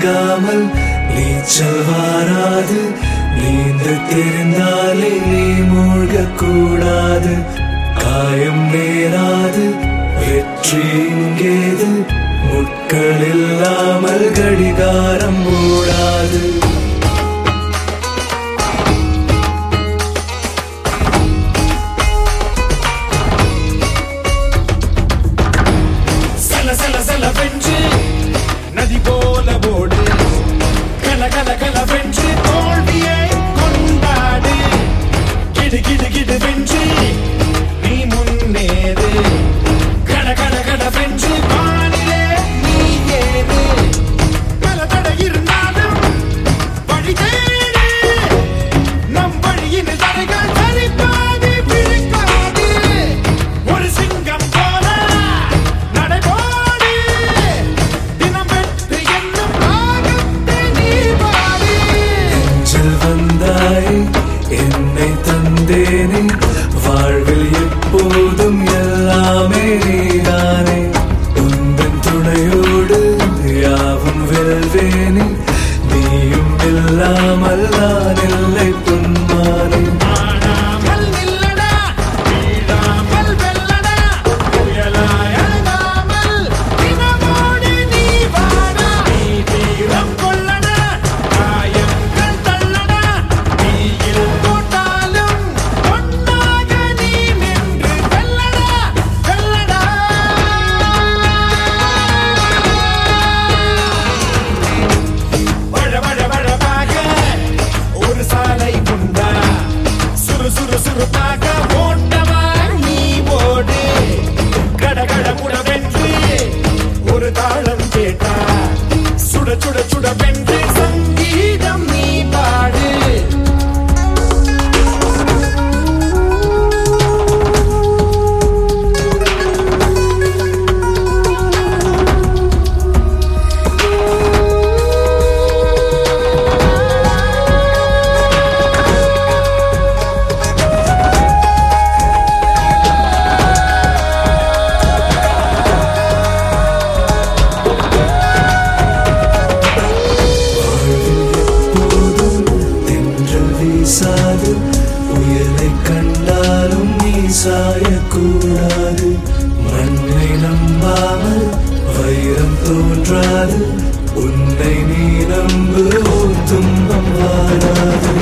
நீங்காமல் நீச்சல் வாராது நீந்த தெரிந்தாலே நீ மூழ்கக் கூடாது காயம் நேராது வெற்றி இங்கேது முட்கள் இல்லாமல் கடிகாரம் மூடாது செல செல செல வென்று நதி போல ஓடு கல கல கல வென்று தோல்வியை கொண்டாடு கிடு கிடு கிடு வென்று நீ முன்னேறு கட கட கட வென்று வானிலே நீ ஏறு பல தடை இருந்தாலும் வழி தேடு நம் வழியின் தடைகள் சரிப்பாது பிடிக்காது ஒரு சிங்கம் போல நடைபோடு தினம் வெற்றி என்னும் ராகத்தை நீ பாடு நெஞ்சில் வந்தாய் என்னை தந்தேனே வாழ்வில் எப்போதும் எல்லாமே நீதானே உந்தன் துணையோடு யாவும் வெல்வேனே நீயும் இல்லாமல் நான் இல்லை பொன்மானே ஆடாமல் நில்லடா வீழாமல் வெல்லடா புயலாய் அழுகாமல் தினமோடு நீ வாடா நீ தீரம் கொள்ளடா காயங்கள் தள்ளடா நீயில் போட்டாலும் ஒன்றாக நீ நின்று வெல்லடா வெல்லடா வழ வழ வழவாக ஒரு சாலை உண்டா சுறு சுறு சுறுப்பாக ஓட்டமா நீ ஓடு கட கட முட வென்று ஒரு தாளம் கேட்டா சுட சுட சுட வென்று சங்கீதம் நீ பாடு வாழ்வில் எப்போதும் தென்றல் வீசாது புயலை கண்டாலும் நீ சாயக்கூடாது மண்ணை நம்பாமல் வைரம் தோன்றாது உன்னை நீ நம்பு ஓர் துன்பம் வாராது